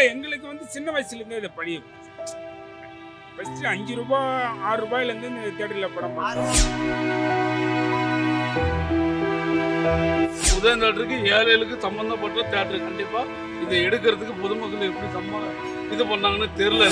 எங்களுக்கு வந்து சின்ன வயசுலேருந்தே இது பழி ஃபஸ்ட்டு அஞ்சு ரூபா ஆறு ரூபாயிலேருந்து இந்த தேட்டரில் படம் பார்த்தோம் உதயம் தேட்டருக்கு ஏழைகளுக்கு சம்பந்தப்பட்ட தேட்டர் கண்டிப்பா இதை எடுக்கிறதுக்கு பொதுமக்கள் எப்படி சம்ம இது பண்ணாங்கன்னு தெரியல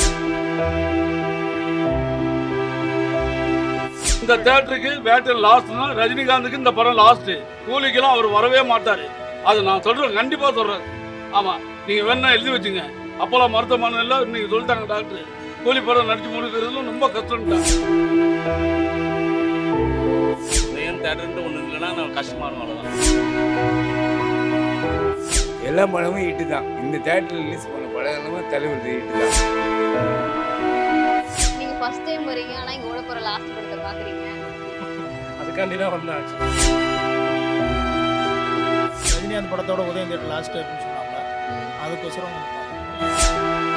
இந்த தேட்டருக்கு வேட்டர் லாஸ்ட்னா ரஜினிகாந்துக்கு இந்த படம் லாஸ்ட் கூலிக்கெல்லாம் அவர் வரவே மாட்டாரு அது நான் சொல்றேன் கண்டிப்பா சொல்றேன் ஆமா நீங்க வேணா எழுதி வச்சுங்க அப்போலா மருத்துவமனையில் இன்னைக்கு சொல்லிட்டாங்க டாக்டர் கூலி படம் நடிச்சு முடிக்கிறதுல ரொம்ப கஷ்டம்ட்டாங்க உதயம் தேட்டர்ன்ட்டு ஒன்று இல்லைன்னா நான் கஷ்டமாக இருக்கும் அவ்வளோதான் எல்லா படமும் ஹிட்டு தான் இந்த தேட்டரில் ரிலீஸ் பண்ண படம் எல்லாமே தலைவர் ஹிட்டு தான் நீங்க ஃபர்ஸ்ட் டைம் வரீங்க ஆனா இங்க ஓட போற லாஸ்ட் படத்தை பாக்குறீங்க அதுக்காண்டி தான் வந்தாச்சு ரஜினிகாந்த் படத்தோட உதயம் தேட்டர் லாஸ்ட் அப்படின்னு சொன்னாங்க அதுக்கோசரம் வந்து பார்த்தோம்.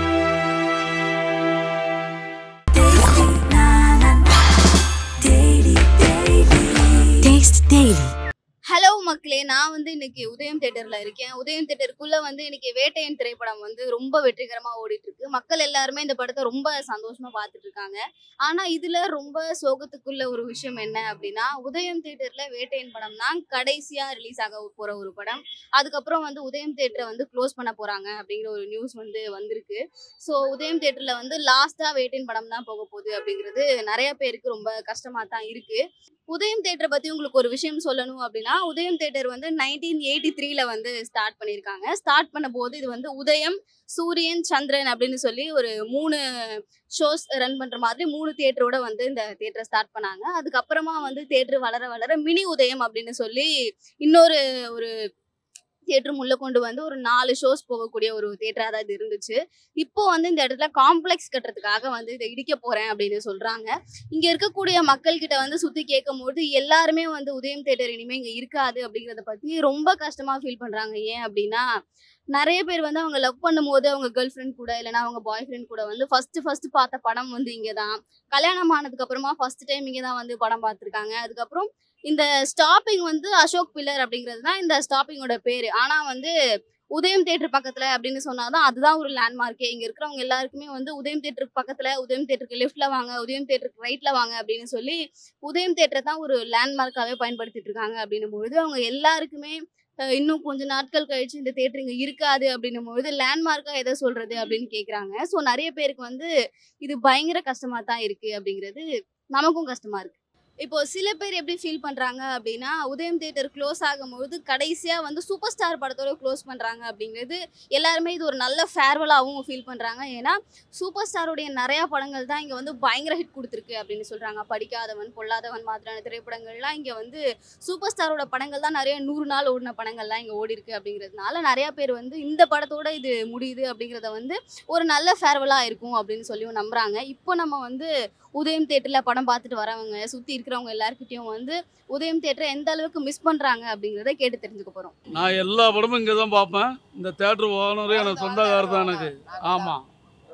Taste Daily. ஹலோ மக்களே நான் வந்து இன்னைக்கு உதயம் தேட்டர்ல இருக்கேன் உதயம் தேட்டருக்குள்ள வந்து இன்னைக்கு வேட்டையன் திரைப்படம் வந்து ரொம்ப வெற்றிகரமா ஓடிட்டு இருக்கு மக்கள் எல்லாருமே இந்த படத்தை ரொம்ப சந்தோஷமா பார்த்துட்டு இருக்காங்க ஆனா இதுல ரொம்ப சோகத்துக்குள்ள ஒரு விஷயம் என்ன அப்படின்னா உதயம் தேட்டர்ல வேட்டையன் படம் தான் கடைசியா ரிலீஸ் ஆக போற ஒரு படம் அதுக்கப்புறம் வந்து உதயம் தேட்டரை வந்து க்ளோஸ் பண்ண போறாங்க அப்படிங்கிற ஒரு நியூஸ் வந்து வந்திருக்கு ஸோ உதயம் தேட்டர்ல வந்து லாஸ்டா வேட்டையன் படம் தான் போக போகுது அப்படிங்கிறது நிறைய பேருக்கு ரொம்ப கஷ்டமா தான் இருக்கு உதயம் தேட்டரை பத்தி உங்களுக்கு ஒரு விஷயம் சொல்லணும் அப்படின்னா உதயம் தேட்டர் வந்து நைன்டீன் எயிட்டி த்ரீல வந்து ஸ்டார்ட் பண்ணியிருக்காங்க ஸ்டார்ட் பண்ணும்போது இது வந்து உதயம் சூரியன் சந்திரன் அப்படின்னு சொல்லி ஒரு மூணு ஷோஸ் ரன் பண்ற மாதிரி மூணு தியேட்டரோட வந்து இந்த தியேட்டரை ஸ்டார்ட் பண்ணாங்க அதுக்கப்புறமா வந்து தியேட்டர் வளர வளர மினி உதயம் அப்படின்னு சொல்லி இன்னொரு ஒரு தியேட்டரும் உள்ள கொண்டு வந்து ஒரு நாலு ஷோஸ் போகக்கூடிய ஒரு தியேட்டரா தான் இது இருந்துச்சு இப்போ வந்து இந்த இடத்துல காம்ப்ளெக்ஸ் கட்டுறதுக்காக வந்து இதை இடிக்க போறேன் அப்படின்னு சொல்றாங்க இங்க இருக்கக்கூடிய மக்கள் கிட்ட வந்து சுத்தி கேட்கும் போது எல்லாருமே வந்து உதயம் தேட்டர் இனிமே இங்க இருக்காது அப்படிங்கறத பத்தி ரொம்ப கஷ்டமா ஃபீல் பண்றாங்க ஏன் அப்படின்னா நிறைய பேர் வந்து அவங்க லவ் பண்ணும்போது அவங்க கேர்ள் ஃப்ரெண்ட் கூட இல்லைன்னா அவங்க பாய் ஃப்ரெண்ட் கூட வந்து ஃபர்ஸ்ட் ஃபர்ஸ்ட் பார்த்த படம் வந்து இங்க தான் கல்யாணம் ஆனதுக்கு அப்புறமா ஃபர்ஸ்ட் டைம் இங்க தான் வந்து படம் பார்த்துருக்காங்க அதுக்கப்புறம் இந்த ஸ்டாப்பிங் வந்து அசோக் பில்லர் அப்படிங்கிறது தான் இந்த ஸ்டாப்பிங்கோட பேரு ஆனா வந்து உதயம் தேட்டர் பக்கத்துல அப்படின்னு சொன்னாதான் அதுதான் ஒரு லேண்ட்மார்க்கே இங்க இருக்கிறவங்க எல்லாருக்குமே வந்து உதயம் தேட்டருக்கு பக்கத்துல உதயம் தேட்டருக்கு லெஃப்ட்ல வாங்க உதயம் தேட்டருக்கு ரைட்ல வாங்க அப்படின்னு சொல்லி உதயம் தேட்டரை தான் ஒரு லேண்ட்மார்க்காவே பயன்படுத்திட்டு இருக்காங்க அப்படின்னும் பொழுது அவங்க எல்லாருக்குமே அஹ், இன்னும் கொஞ்ச நாட்கள் கழிச்சு இந்த தேட்டர் இங்க இருக்காது அப்படின்னும் பொழுது லேண்ட்மார்க்கா எதை சொல்றது அப்படின்னு கேக்குறாங்க ஸோ நிறைய பேருக்கு வந்து இது பயங்கர கஷ்டமா தான் இருக்கு அப்படிங்கிறது நமக்கும் கஷ்டமா இருக்கு இப்போ சில பேர் எப்படி ஃபீல் பண்றாங்க அப்படின்னா உதயம் தேட்டர் க்ளோஸ் ஆகும்போது கடைசியா வந்து சூப்பர் ஸ்டார் படத்தோட க்ளோஸ் பண்றாங்க அப்படிங்கிறது எல்லாருமே இது ஒரு நல்ல ஃபேர்வெலாகவும் ஃபீல் பண்றாங்க ஏன்னா சூப்பர் ஸ்டாருடைய நிறைய படங்கள் தான் இங்க வந்து பயங்கர ஹிட் கொடுத்துருக்கு அப்படின்னு சொல்றாங்க படிக்காதவன் பொல்லாதவன் மாதிரியான திரைப்படங்கள்லாம் இங்க வந்து சூப்பர் ஸ்டாரோட படங்கள் தான் நிறைய நூறு நாள் ஓடின படங்கள்லாம் இங்க ஓடி இருக்கு அப்படிங்கிறதுனால நிறைய பேர் வந்து இந்த படத்தோட இது முடியுது அப்படிங்கிறத வந்து ஒரு நல்ல ஃபேர்வெலா இருக்கும் அப்படின்னு சொல்லி நம்புறாங்க இப்போ நம்ம வந்து உதயம் தேட்டர்ல படம் பார்த்துட்டு வரவங்க சுத்தி இருக்கிறவங்க எல்லாருக்கிட்டையும் வந்து உதயம் தேட்டரை எந்த அளவுக்கு மிஸ் பண்றாங்க அப்படிங்கிறத கேட்டு தெரிஞ்சுக்க போறோம் நான் எல்லா படமும் இங்கே தான் பார்ப்பேன் இந்த தேட்டர் ஓனரே எனக்கு சொந்தக்காரர் தான் எனக்கு ஆமாம்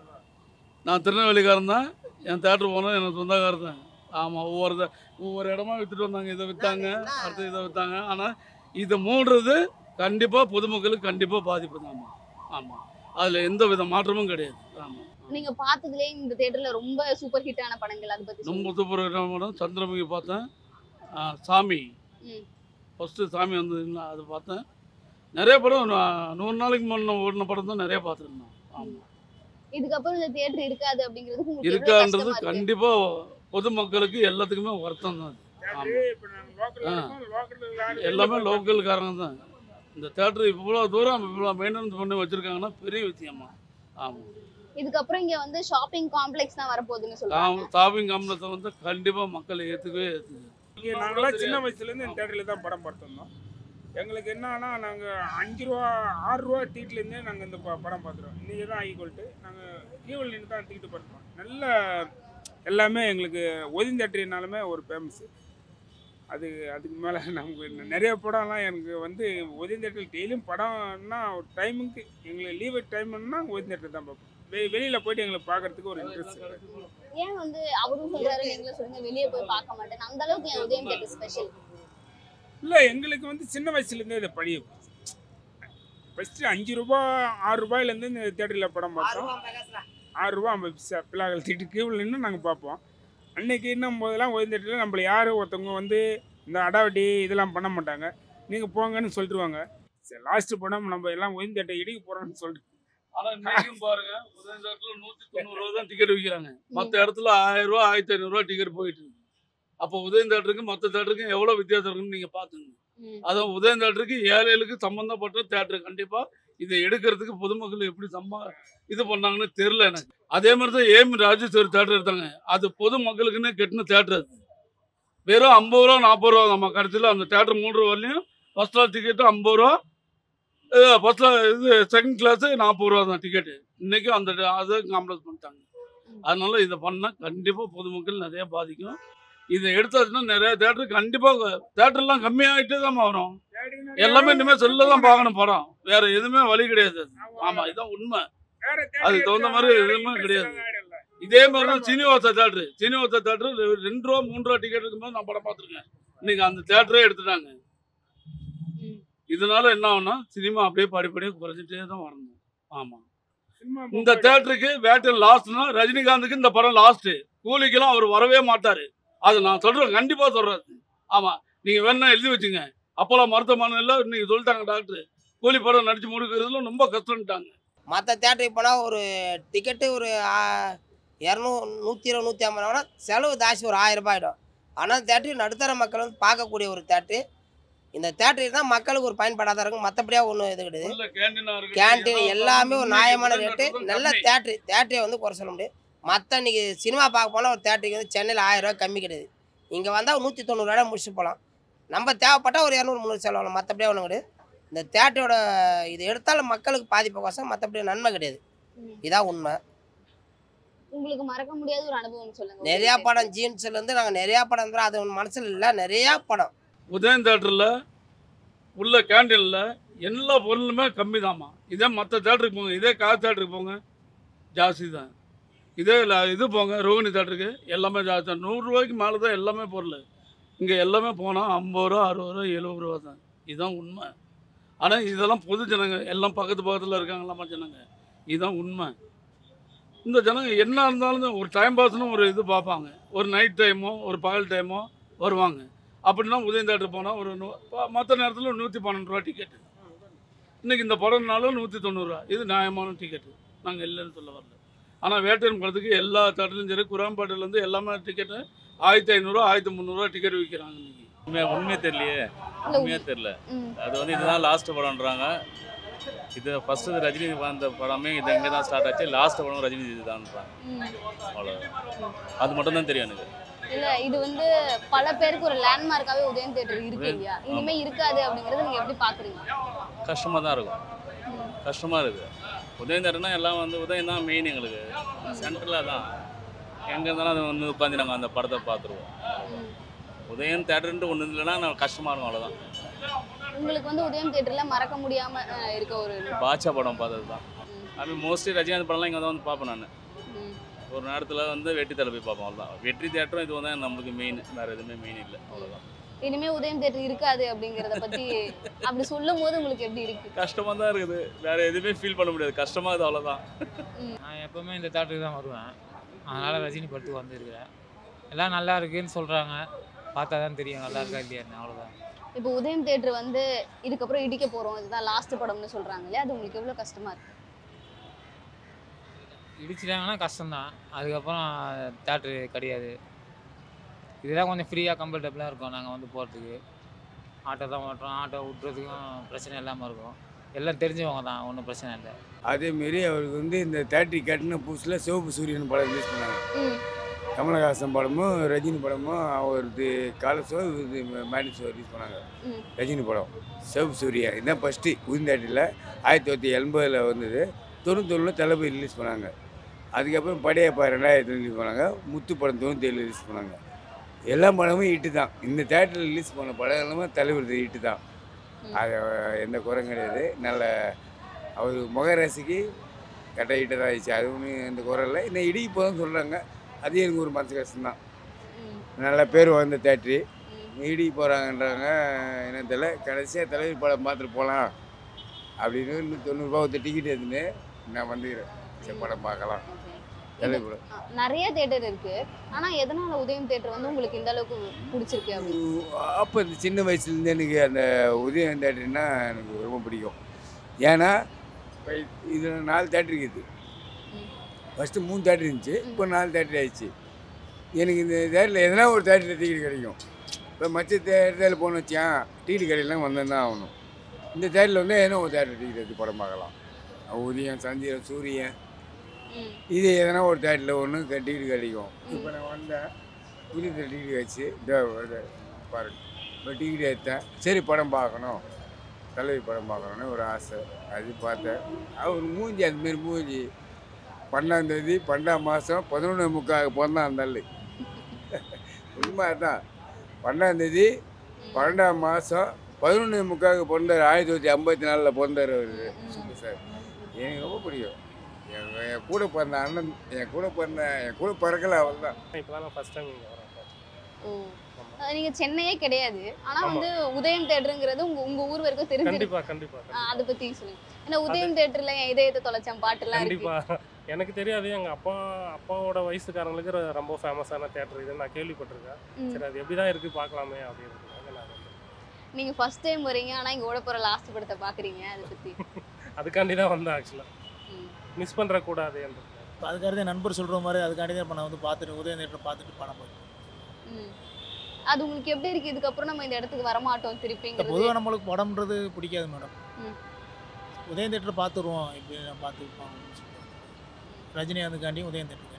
நான் திருநெல்வேலிக்காரன் தான் என் தேட்டர் ஓனர் எனக்கு சொந்தக்காரர் தான் ஆமாம் ஒவ்வொரு த- ஒவ்வொரு இடமா விற்றுட்டு வந்தாங்க இதை விற்றாங்க அடுத்து இதை விற்றாங்க ஆனால் இதை மூடுறது கண்டிப்பாக பொதுமக்களுக்கு கண்டிப்பாக பாதிப்பு தான் ஆமாம் அதில் எந்த வித மாற்றமும் கிடையாது ஆமாம் நீங்க பார்த்ததுலயே இந்த தேட்டர்ல ரொம்ப சூப்பர் ஹிட்டான படங்கள் அதை பத்தி ரொம்ப சொல்லுங்க. சூப்பர் படம் சந்திரமுகி பார்த்தேன் ஆ, சாமி ம். ஃபஸ்ட்டு சாமி வந்ததுங்களா அது பார்த்தேன் நிறைய படம் நான் நூறு நாளைக்கு முன்ன ஓடின படம் தான் நிறைய பார்த்துருந்தோம் ஆமாம் இதுக்கப்புறம் இந்த தியேட்டர் இருக்காது அப்படிங்கிறது உங்களுக்கு எவ்வளவு இருக்கான்றது கஷ்டமா இருக்கு? கண்டிப்பாக பொதுமக்களுக்கு எல்லாத்துக்குமே வருத்தம் தான் தேட்டரு இப்போ நாங்கள் லோக்கலில் ஆ. இருக்கோம் லோக்கலில் எல்லாமே லோக்கல்காரங்க தான் இந்த தேட்டர் இவ்வளோ தூரம் இவ்வளோ மெயின்டெனன்ஸ் பண்ணி வச்சுருக்காங்கன்னா பெரிய விஷயமா ஆமாம் இதுக்கப்புறம் இங்க வந்து ஷாப்பிங் காம்ப்ளெக்ஸ் தான் வரப்போகுதுன்னு சொல்றாங்க ஸ்டாப்பிங் காம்ப்ளெக்ஸை வந்து கண்டிப்பாக மக்கள் ஏற்றுக்கவே ஏற்றுக்கு இங்கே நாங்களாம் சின்ன வயசுலேருந்து இந்த தேட்டரில் தான் படம் பார்த்துருந்தோம் எங்களுக்கு என்னன்னா நாங்கள் அஞ்சு ரூபா ஆறு ரூபா டீட்லேருந்தே நாங்கள் இந்த ப- படம் பார்த்துருவோம் இன்றைக்கி தான் ஈக்குவல்ட்டு நாங்கள் கீவல் நின்று தான் டிக்கெட்டு பார்த்துருவோம் நல்ல எல்லாமே எங்களுக்கு ஒதின் தேட்டரினாலுமே ஒரு ஃபேமஸ்ஸு அது அதுக்கு மேலே நமக்கு நிறைய படம்லாம் எனக்கு வந்து ஒதின் தேட்டரில் டெய்லியும் படம்னா ஒரு டைமுக்கு எங்களுக்கு லீவு டைம்னா ஒதின் தேட்டர் தான் பார்ப்போம் வெ வெளியில் போயிட்டு எங்களுக்கு பார்க்கறதுக்கு ஒரு இன்ட்ரெஸ்ட் ஏன் வந்து அவரும் சொல்றாரு நீங்களும் சொல்லுங்க வெளியே போய் பார்க்க மாட்டேன் அந்த அளவுக்கு என் உதயம் தேட்டர் ஸ்பெஷல் இல்லை எங்களுக்கு வந்து சின்ன வயசுலேருந்தே இதை பழி ஃபஸ்ட்டு அஞ்சு ரூபா ஆறு ரூபாயிலேருந்து இந்த தேட்டரில் படம் பார்த்தோம் ஆறு ரூபா ஐம்பது பைசா பிள்ளைகள் திட்டு கீழ் நின்று நாங்கள் பார்ப்போம் அன்னைக்கு இன்னும் போதெல்லாம் ஓய்வு தேட்டரில் நம்மளை யாரும் ஒருத்தவங்க வந்து இந்த அடாவடி இதெல்லாம் பண்ண மாட்டாங்க நீங்கள் போங்கன்னு சொல்லிடுவாங்க சரி லாஸ்ட்டு படம் நம்ம எல்லாம் ஓய்வு தேட்டர் இடிக்க போகிறோம்னு சொல்லிட்டு ஆனா இன்னைக்கும் பாருங்க உதயம் தேட்டர்ல நூத்தி தொண்ணூறு ரூபா தான் டிக்கெட் விற்கிறாங்க மற்ற இடத்துல ஆயிரம் ரூபா ஆயிரத்தி ஐநூறு ரூபா டிக்கெட் போயிட்டு இருக்கு அப்போ உதயம் தேட்டருக்கு மற்ற தேட்டருக்கு எவ்வளவு வித்தியாசம் இருக்குன்னு நீங்க பாத்துங்க ம். அதுவும் உதயம் தேட்டருக்கு ஏழைகளுக்கு சம்பந்தப்பட்ட தேட்டர் கண்டிப்பா இதை எடுக்கிறதுக்கு பொதுமக்கள் எப்படி சம்பா இது பண்ணாங்கன்னு தெரியல எனக்கு அதே மாதிரி தான் ஏம் ராஜேஸ்வரி தேட்டர் எடுத்தாங்க அது பொதுமக்களுக்குன்னு கெட்டின தேட்டர் அது வெறும் ஐம்பது ரூபா நாற்பது ரூபா நம்ம கடைசியில் அந்த தேட்டர் மூன்று ரூபா வரலையும் ஃபர்ஸ்ட் கிளாஸ் டிக்கெட்டு ஐம்பது ரூபா ஃபர்ஸ்ட் இது செகண்ட் கிளாஸு நாற்பது ரூபா தான் டிக்கெட்டு இன்னைக்கும் அந்த அதை காம்ப்ளெக்ஸ் பண்ணிட்டாங்க அதனால இதை பண்ணால் கண்டிப்பாக பொதுமக்கள் நிறைய பாதிக்கும் இதை எடுத்தாச்சுன்னா நிறைய தேட்டர் கண்டிப்பாக தேட்டர்லாம் கம்மியாகிட்டே தான் வரும் எல்லாமே இனிமேல் செல்ல தான் பார்க்கணும் படம் வேற எதுவுமே வழி கிடையாது ஆமா இதான் உண்மை வேற அதுக்கு தகுந்த மாதிரி எதுவுமே கிடையாது. இதே மாதிரி தான் சீனிவாசா தேட்டரு சீனிவாசா தேட்டரு ரெண்டு ரூபா மூணு ரூபா டிக்கெட் இருக்கும்போது நான் படம் பார்த்துருக்கேன் இன்னைக்கு அந்த தேட்டரே எடுத்துட்டாங்க ம். இதனால என்ன ஆகும்னா சினிமா அப்படியே படிப்படியாக குறைஞ்சிட்டே தான் வரணும் ஆமா இந்த தேட்டருக்கு வேட்டன் லாஸ்ட்னா ரஜினிகாந்துக்கு இந்த படம் லாஸ்ட் கூலிக்கெல்லாம் அவர் வரவே மாட்டாரு அது நான் சொல்றேன் கண்டிப்பா சொல்றேன் ஆமா நீங்க வேணா எழுதி வச்சுங்க அப்போலோ மருத்துவமனையில் இன்னைக்கு சொல்லிட்டாங்க டாக்டர் கூலி படம் நடிச்சு முடிக்கிறதுல ரொம்ப கஷ்டம்ட்டாங்க மற்ற தேட்டருக்கு போனால் ஒரு டிக்கெட்டு ஒரு இரநூறு நூற்றி இருபது நூற்றி ஐம்பது ரூபா செலவு தாசி ஒரு ஆயிரம் ரூபாய் ஆகிடும் ஆனால் தேட்டர் நடுத்தர மக்கள் வந்து பார்க்கக்கூடிய ஒரு தேட்டரு இந்த தேட்டர் தான் மக்களுக்கு ஒரு பயன்பாடாக இருக்கும் மற்றபடியாக ஒன்றும் இது கிடையாது உள்ள கேண்டீனா இருக்கு கேன்டீன் எல்லாமே ஒரு நியாயமான ரேட்டு நல்ல தேட்ரு தேட்டரை வந்து குறை சொல்ல முடியாது மற்ற இன்னைக்கு சினிமா பார்க்க போனால் ஒரு தேட்டருக்கு வந்து சென்னையில் ஆயிரம் ரூபாய் கம்மி கிடையாது இங்கே வந்தால் நூற்றி தொண்ணூறுரூவா முடிச்சு போகலாம் நம்ம தேவைப்பட்டால் ஒரு இரநூறு முந்நூறு செலவாகலாம் மற்றபடியாக ஒன்றும் கிடையாது இந்த தேட்டரோட இது எடுத்தாலும் மக்களுக்கு பாதிப்பு கோசம் மற்றபடி நன்மை கிடையாது ம். இதான் உண்மை உங்களுக்கு மறக்க முடியாத ஒரு அனுபவம் சொல்லுங்க நிறையா படம் ஜீன்ஸ்லேருந்து நாங்கள் நிறையா படம் இருந்தோம் அது மனசில் இல்லை நிறையா படம் உதயம் தேட்டரில் உள்ள கேண்டீனில் எல்லா பொருளுமே கம்மி தாம்மா இதே மற்ற தேட்டருக்கு போங்க இதே கார் தேட்டருக்கு போங்க ஜாஸ்தி தான் இதே ல- இது போங்க ரோகிணி தேட்டருக்கு எல்லாமே ஜாஸ்தி தான் நூறுரூவாய்க்கு மேலே தான் எல்லாமே பொருள் இங்கே எல்லாமே போனால் ஐம்பது ரூபா அறுபது ரூபா எழுபது ரூபா தான் இதுதான் உண்மை ஆனால் இதெல்லாம் பொது ஜனங்க எல்லாம் பக்கத்து பக்கத்தில் இருக்காங்களாமா ஜனங்க இதுதான் உண்மை இந்த ஜனங்க என்ன இருந்தாலும் ஒரு டைம் பாஸ்னு ஒரு இது பார்ப்பாங்க ஒரு நைட் டைமோ ஒரு பகல் டைமோ வருவாங்க அப்படின்னா உதயம் தேட்டர் போனால் ஒரு நூ மற்ற நேரத்தில் நூற்றி பன்னெண்டு ரூபா டிக்கெட்டு இன்றைக்கி இந்த படம்னாலும் நூற்றி தொண்ணூறுரூவா இது நியாயமான டிக்கெட்டு நாங்கள் இல்லைன்னு சொல்ல வரல ஆனால் வேட்டையன் படத்துக்கு எல்லா தேட்டர்லையும் சரி குராம்பாட்டிலேருந்து எல்லாமே டிக்கெட்டு ஆயிரத்தி ஐநூறுரூவா ஆயிரத்தி முந்நூறுரூவா டிக்கெட் விற்கிறாங்க இன்னைக்கு உண்மையா உண்மையே தெரியலையே இல்ல, உண்மையே தெரியல ம். அது வந்து இதுதான் லாஸ்ட் படம்ன்றாங்க இது ஃபர்ஸ்ட் ரஜினி வந்த படமே இது இங்கே தான் ஸ்டார்ட் ஆச்சு லாஸ்ட் படம் ரஜினி இதுதான்றாங்க ம். அவ்வளோ அது மட்டும் தான் தெரியும் எனக்கு இல்ல இது வந்து பல பேருக்கு ஒரு லேண்ட்மார்க்காவே உதயம் தேட்டர் இருக்கு இல்லையா இனிமே இருக்காது அப்படிங்கறத நீங்க எப்படி பாக்குறீங்க கஷ்டமாக தான் இருக்கும் கஷ்டமாக இருக்குது உதயம் தேட்டர்னா எல்லாம் வந்து உதயம் தான் மெயின் எங்களுக்கு சென்டரில் தான் எங்கே இருந்தாலும் அது வந்து உட்காந்து நாங்கள் அந்த படத்தை பார்த்துருவோம் ம். உதயம் தேட்டர்ன்ட்டு ஒன்று இல்லைன்னா நான் கஷ்டமாக இருக்கும் அவ்வளோதான் உங்களுக்கு வந்து உதயம் தேட்டர்ல மறக்க முடியாம அஹ், இருக்க ஒரு பாட்சா படம் பார்த்தது தான் ம். அது மோஸ்ட்லி ரஜினிகாந்த் படம்லாம் இங்கே தான் வந்து பார்ப்பேன் நான் ம். ஒரு நேரத்தில் வந்து வெற்றி தலை போய் பார்ப்போம் அவ்வளோதான் வெற்றி தேட்டரும் இது வந்து நம்மளுக்கு மெயின் வேறு எதுவுமே மெயின் இல்லை அவ்வளோதான் இனிமே உதயம் தேட்டர் இருக்காது அப்படிங்கறத பத்தி அப்படி சொல்லும் போது உங்களுக்கு எப்படி இருக்கு கஷ்டமாக தான் இருக்குது வேறு எதுவுமே ஃபீல் பண்ண முடியாது கஷ்டமாக இருக்குது அவ்வளோதான் நான் எப்போவுமே இந்த தேட்டருக்கு தான் வருவேன் அதனால் ரஜினி படத்துக்கு வந்திருக்கிறேன் எல்லாம் நல்லா இருக்குன்னு சொல்கிறாங்க பார்த்தா தான் தெரியும் நல்லா இருக்கா இல்லையான்னு அவ்வளோதான் இப்போ உதயம் தேட்டர் வந்து இதுக்கப்புறம் இடிக்க போறோம் இதுதான் லாஸ்ட் படம்னு சொல்றாங்க இல்லையா அது உங்களுக்கு எவ்வளவு கஷ்டமா இருக்கு இடிச்சிட்டாங்கன்னா கஷ்டம்தான் அதுக்கப்புறம் தேட்ரு கிடையாது இதெல்லாம் கொஞ்சம் ஃப்ரீயாக கம்ஃபர்டபுளாக இருக்கும் நாங்கள் வந்து போகிறதுக்கு ஆட்டோ தான் ஓட்டுறோம் ஆட்டோ விட்றதுக்கும் பிரச்சனை இல்லாமல் இருக்கும் எல்லாம் தெரிஞ்சவங்க தான் ஒன்றும் பிரச்சனை இல்லை அதேமாரி அவருக்கு வந்து இந்த தேட்டரி கட்டின புதுசில் சிவப்பு சூரியன் படம் ரிலீஸ் பண்ணாங்க ம். கமலஹாசன் படமும் ரஜினி படமும் அவரது கால ஷோ இது மேடி ஷோ ரிலீஸ் பண்ணாங்க ம். ரஜினி படம் சிவப்பு சூர்யா இதுதான் ஃபஸ்ட்டு உயிர்ந்தாட்டில் ஆயிரத்தி தொள்ளாயிரத்தி எண்பதில் வந்தது தொண்ணூத்தொன்னில் தளபதி ரிலீஸ் பண்ணாங்க அதுக்கப்புறம் படையப்பா ரெண்டாயிரத்தில் ரிலீஸ் பண்ணாங்க முத்து படம் தொண்ணூத்தேழு ரிலீஸ் பண்ணாங்க எல்லா படமும் ஹிட்டு தான் இந்த தேட்டரில் ரிலீஸ் பண்ண படம் எல்லாமே தலைவர் ஹிட்டு தான் ம். அது எந்த குறையும் கிடையாது நல்ல அவர் முகராசிக்கு கரெக்டாக ஹிட்டு தான் ஆயிடுச்சு அது ஒன்றும் எந்த குறை இல்லை இன்னும் இடிக்கு போதும் சொல்கிறாங்க அது எனக்கு ஒரு மனசு கஷ்டம்தான் ம். நல்ல பேர் வந்த தேட்ரு ம். இடிக்கு போகிறாங்கன்றாங்க என்ன தெரியல கடைசியாக தலைவர் படம் பார்த்துட்டு போகலாம் அப்படின்னு இன்னும் தொண்ணூறுரூபா ஒருத்தர் டிக்கெட் எடுத்துன்னு நான் வந்துக்கிறேன் சரி படம் பார்க்கலாம் தலைவர் படம் ஆ, நிறைய தேட்டர் இருக்கு ஆனா எதனால உதயம் தேட்டர் வந்து உங்களுக்கு இந்த அளவுக்கு பிடிச்சிருக்கு அப்படின்னு அப்போ இந்த சின்ன வயசுலேருந்து எனக்கு அந்த உதயம் தேட்டர்னா எனக்கு ரொம்ப பிடிக்கும் ஏன்னா இப்போ இதில் நாலு தேட்டர் இருக்குது ஃபஸ்ட்டு மூணு தேட்டர் இருந்துச்சு இப்போ நாலு தேட்டர் ஆயிடுச்சு எனக்கு இந்த தேட்டரில் எதனா ஒரு தேட்டரில் டிக்கெட் கிடைக்கும் இப்போ மற்ற தேட்டரில் போகணும் வச்சான் டிக்கெட் கடையெல்லாம் வந்தேன் தான் ஆகணும் இந்த தேட்டரில் வந்து எதனா ஒரு தேட்டர் டிக்கெட் எடுத்து படம் பார்க்கலாம் உதயம் சந்திரன் சூரியன் ம். இது எதனா ஒரு தேட்டரில் ஒன்று டிக்கெட் கிடைக்கும் இப்போ நான் வந்தேன் புரியுது டிக்கெட் வச்சு இதோ வருது பாருங்க இப்போ டிக்கெட் எடுத்தேன் சரி படம் பார்க்கணும் தலைவி படம் பார்க்கணுன்னு ஒரு ஆசை அது பார்த்தேன் அவர் மூஞ்சி அதுமாரி மூஞ்சி பன்னெண்டாந்தேதி பன்னெண்டாம் மாதம் பதினொன்று முக்கால் பிறந்தான் அந்த ஆளு உண்மை அதுதான் பன்னெண்டாந்தேதி பன்னெண்டாம் மாதம் பதினொன்று முக்காவுக்கு பிறந்தார் ஆயிரத்தி தொள்ளாயிரத்தி ஐம்பத்தி நாலில் பிறந்தார் அவர் சூப்பர் சார் எனக்கு ரொம்ப பிடிக்கும் என் என் கூட பிறந்த அண்ணன் என் கூட பிறந்த என் கூட பிறக்கல அவள் தான் இப்போ தான் நான் ஃபஸ்ட் டைம் இங்கே வரேன் ஓ அஹ் நீங்க சென்னையே கிடையாது ஆனா ஆமா. வந்து உதயம் தேட்டருங்கிறது உங்க உங்க ஊர் வரைக்கும் தெரிஞ்சிருக்கு கண்டிப்பாக கண்டிப்பாக ஆ, அதை பத்தி சொல்லுங்க ஏன்னா உதயம் தேட்டர்ல என் இதயத்தை தொலைச்சேன் பாட்டுலாம் இருக்கு கண்டிப்பாக எனக்கு தெரியாது எங்கள் அப்பா அப்பாவோட வயசுக்காரங்களுக்கு ர- ரொம்ப ஃபேமஸான தேட்டர் இது நான் கேள்விப்பட்டிருக்கேன் ம். சரி அது எப்படி தான் இருக்குது பார்க்கலாமே அப்படின்றதுக்காக நான் வந்தேன். நீங்க ஃபர்ஸ்ட் டைம் வரீங்க ஆனா இங்க ஓட போற லாஸ்ட் படத்தை பாக்குறீங்க அதை பத்தி அதுக்காண்டி தான் வந்தேன் ஆக்சுவலாக ம். மிஸ் பண்ணுறக்கூடாது இப்போ அதுக்காக என் நண்பர் சொல்கிற மாதிரி அதுக்காண்டி தான் இப்போ நான் வந்து பார்த்துட்டு உதயம் தேட்டர் பார்த்துட்டு படம் போய் ம். அது உங்களுக்கு எப்படி இருக்கு இதுக்கப்புறம் நம்ம இந்த இடத்துக்கு வரமாட்டோம் இப்போ திருப்பிங்கிறது பொதுவாக நம்மளுக்கு படம்ன்றது பிடிக்காது மேடம் ம். உதயம் தேட்டர் பார்த்துருவோம் இப்படி நான் பார்த்துருப்போம் ரஜினிகாந்துக்காண்டியும் உதயம் தேட்டருக்காண்டி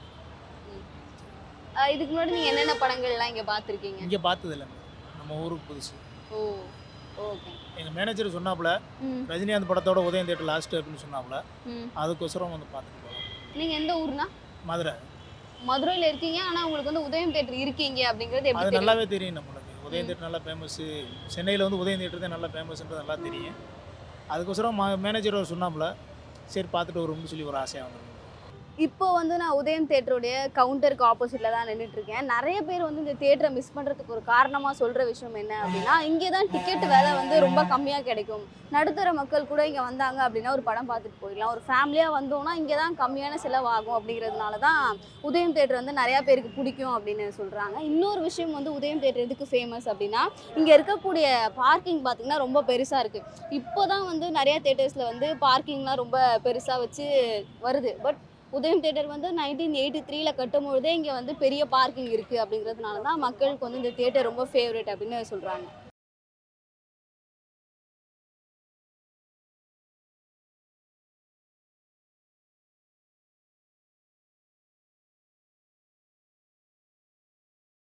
அஹ் இதுக்கு முன்னாடி நீங்க என்னென்ன படங்கள்லாம் இங்க பாத்திருக்கீங்க இங்கே பார்த்ததில்ல நம்ம ஊருக்கு புதுசு ஓ ஓகே எங்கள் மேனேஜர் சொன்னாப்புல ம் ரஜினிகாந்த் படத்தோட உதயம் தேட்டர் லாஸ்ட் அப்படின்னு சொன்னாப்புல ம் அதுக்கோசரம் வந்து பார்த்துட்டு போகலாம் நீங்க எந்த ஊர்னா மதுரை மதுரையில இருக்கீங்க ஆனா உங்களுக்கு வந்து உதயம் தேட்டர் இருக்கீங்க அப்படிங்கிறது எப்படி அது தெரியும் நல்லாவே தெரியும் நம்மளுக்கு உதயம் தேட்டர் நல்லா ஃபேமஸ்ஸு சென்னையில் வந்து உதயம் தேட்டர் தான் நல்லா ஃபேமஸ்ன்றது நல்லா தெரியும் அதுக்கோசரம் மேனேஜர் சொன்னாப்புல சரி பார்த்துட்டு வரும்னு சொல்லி ஒரு ஆசையாக வந்து இப்போ வந்து நான் உதயம் தேட்டருடைய கவுண்டருக்கு ஆப்போசிட்ல தான் நின்றுட்டு இருக்கேன் நிறைய பேர் வந்து இந்த தேட்டரை மிஸ் பண்றதுக்கு ஒரு காரணமா சொல்ற விஷயம் என்ன அப்படின்னா இங்கே தான் டிக்கெட் விலை வந்து ரொம்ப கம்மியா கிடைக்கும் நடுத்தர மக்கள் கூட இங்க வந்தாங்க அப்படின்னா ஒரு படம் பார்த்துட்டு போயிடலாம் ஒரு ஃபேமிலியா வந்தோம்னா இங்கே தான் கம்மியான செலவாகும் அப்படிங்கிறதுனால தான் உதயம் தேட்டர் வந்து நிறைய பேருக்கு பிடிக்கும் அப்படின்னு சொல்றாங்க இன்னொரு விஷயம் வந்து உதயம் தேட்டர் எதுக்கு ஃபேமஸ் அப்படின்னா இங்க இருக்கக்கூடிய பார்க்கிங் பார்த்தீங்கன்னா ரொம்ப பெருசா இருக்கு இப்போதான் வந்து நிறைய தேட்டர்ஸ்ல வந்து பார்க்கிங்லாம் ரொம்ப பெருசா வச்சு வருது பட் உதயம் தேட்டர் வந்து நைன்டீன் எயிட்டி த்ரீல கட்டும் பொழுதே இங்கே வந்து பெரிய பார்க்கிங் இருக்குது அப்படிங்கிறதுனால தான் மக்களுக்கு வந்து இந்த தேட்டர் ரொம்ப ஃபேவரட் அப்படின்னு சொல்கிறாங்க